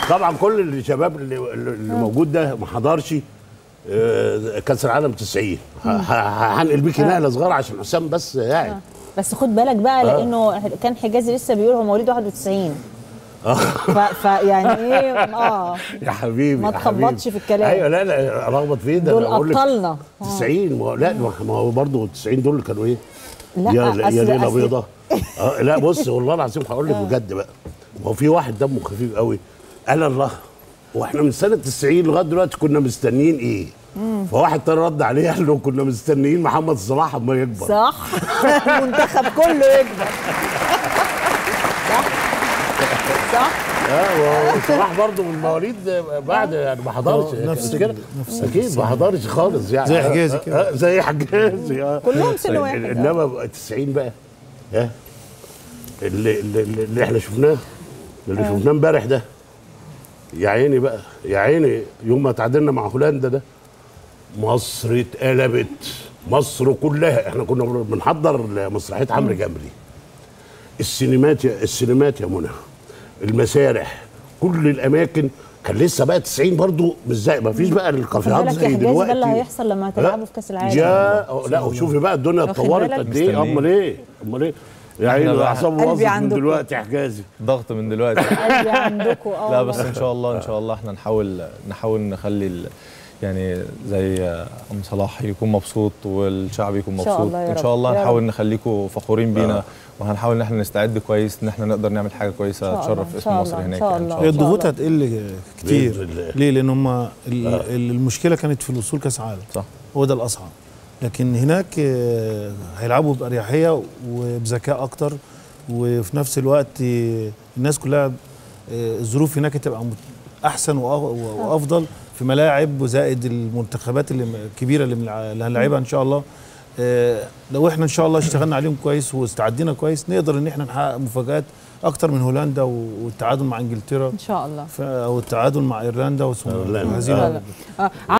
طبعا كل الشباب اللي, اللي موجود ده ما حضرش آه، كاس العالم 90 ه- ه- هنقل بيكي نقله صغيره عشان حسام بس قاعد بس خد بالك بقى لانه كان حجازي لسه بيقول هو مواليد 91 ف... فيعني ايه اه يا حبيبي ما يا حبيبي. تخبطش في الكلام. ايوه لا لا رغبت فيه ده دول أنا بقول لك أبطالنا. 90 ما هو- لا ما هو برضه 90 دول كانوا ايه؟ لا، يا أصل- يا ليله أصل- بيضاء آه لا بص والله العظيم هقول لك بجد بقى ما هو في واحد دمه خفيف قوي قال الله واحنا من سنه 90 لغايه دلوقتي كنا مستنيين ايه؟ فواحد تاني رد عليه قال له كنا مستنيين محمد صلاح اما يكبر صح المنتخب كله يكبر صح صح اه هو صلاح برضه من مواليد بعد يعني ما حضرش آه، نفس مش كده؟ نفس اكيد ما حضرش خالص يعني زي حجازي آه، كده. آه، زي حجازي اه كلهم سن واحد انما بقى 90 بقى ها اللي, اللي, اللي احنا شفناه اللي شفناه امبارح ده يا عيني بقى يا عيني يوم ما تعادلنا مع هولندا ده مصر اتقلبت مصر كلها احنا كنا بنحضر لمسرحيه عمرو جمري السينمات يا السينمات يا منى المسارح كل الاماكن كان لسه بقى 90 برضو مش زي ما فيش بقى خد الكافيهات بالك يا زي حجازي دلوقتي ده اللي هيحصل لما هتلعبوا في كاس العالم يا لا وشوفي بقى الدنيا واخد اتطورت بالك؟ قد ايه مستنيين. امال ايه امال ايه يا عيني بقى- اعصاب قلبي واظب من عندكم. دلوقتي يا حجازي ضغط من دلوقتي قلبي عندكم اه لا بس والله. ان شاء الله ان شاء الله احنا نحاول نحاول نخلي ال- يعني زي ام صلاح يكون مبسوط والشعب يكون إن شاء مبسوط الله يا ان رب. شاء الله يا نحاول رب. نخليكم فخورين بينا وهنحاول ان احنا نستعد كويس ان احنا نقدر نعمل حاجه إن كويسه شاء الله، تشرف إن اسم شاء مصر الله، إن هناك شاء يعني ان الله. شاء هي الله الضغوط هتقل كتير بإذن الله. ليه لان هم ال- ال- المشكله كانت في الوصول كاس عالم صح هو ده الاصعب لكن هناك آه، هيلعبوا باريحيه وبذكاء اكتر وفي نفس الوقت آه، الناس كلها آه، الظروف هناك هتبقى مت- احسن وأ- وافضل في ملاعب وزائد المنتخبات اللي م- الكبيره اللي بنلع- اللي هنلعبها ان شاء الله آه، لو احنا ان شاء الله اشتغلنا عليهم كويس واستعدينا كويس نقدر ان احنا نحقق مفاجات اكتر من هولندا والتعادل مع انجلترا ان شاء الله ف- او التعادل مع ايرلندا وثم إيرلندا. هزيمه لا، لا. آه،